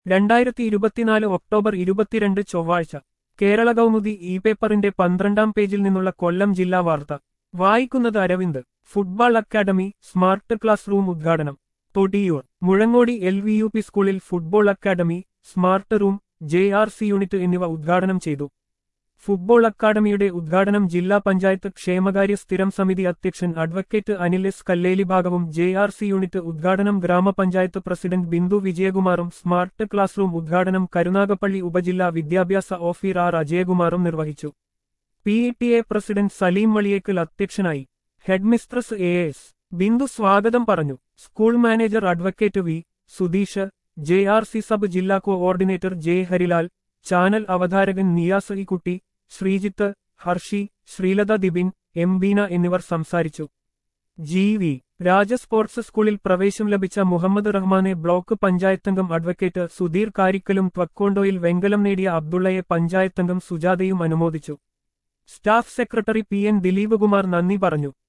രണ്ടായിരത്തി ഇരുപത്തിനാല് ഒക്ടോബർ ഇരുപത്തിരണ്ട് ചൊവ്വാഴ്ച കേരള കൗമുദി ഇ പേപ്പറിന്റെ പന്ത്രണ്ടാം പേജിൽ നിന്നുള്ള കൊല്ലം ജില്ലാ വാർത്ത വായിക്കുന്നത് Aravind football academy smart class room ഉദ്ഘാടനം Thodiyoor Muzhangodi L V U P സ്കൂളിൽ football academy smart room J R C unit എന്നിവ ഉദ്ഘാടനം ചെയ്തു ഫുട്ബോൾ അക്കാദമിയുടെ ഉദ്ഘാടനം ജില്ലാ പഞ്ചായത്ത് ക്ഷേമകാര്യ സ്ഥിരം സമിതി അധ്യക്ഷൻ അഡ്വക്കേറ്റ് അനിൽ എസ് കല്ലേലി ഭാഗവും ജെ ആർ സി യൂണിറ്റ് ഉദ്ഘാടനം ഗ്രാമപഞ്ചായത്ത് പ്രസിഡന്റ് ബിന്ദു വിജയകുമാറും സ്മാർട്ട് ക്ലാസ് റൂം ഉദ്ഘാടനം കരുനാഗപ്പള്ളി ഉപജില്ലാ വിദ്യാഭ്യാസ ഓഫീർ ആർ അജയകുമാറും നിർവഹിച്ചു P E T A president Saleem Maliyekkal അധ്യക്ഷനായി ഹെഡ്മിസ്ട്രസ് എ എസ് ബിന്ദു സ്വാഗതം പറഞ്ഞു school manager advocate V Sudheesh J R C sub ജില്ലാ കോഓർഡിനേറ്റർ ജെ ഹരിലാൽ ചാനൽ അവതാരകൻ നിയാസ് ഇക്കുട്ടി ശ്രീജിത്ത് ഹർഷി ശ്രീലത ദിബിൻ എം ബീന എന്നിവർ സംസാരിച്ചു ജി വി രാജ സ്പോർട്സ് സ്കൂളിൽ പ്രവേശം ലഭിച്ച മുഹമ്മദ് റഹ്മാനെ ബ്ലോക്ക് പഞ്ചായത്തംഗം അഡ്വക്കേറ്റ് സുധീർ കാരിക്കലും ത്വക്കോണ്ടോയിൽ വെങ്കലം നേടിയ അബ്ദുള്ളയെ പഞ്ചായത്തംഗം സുജാതയും അനുമോദിച്ചു staff secretary P N Dileep Kumar നന്ദി പറഞ്ഞു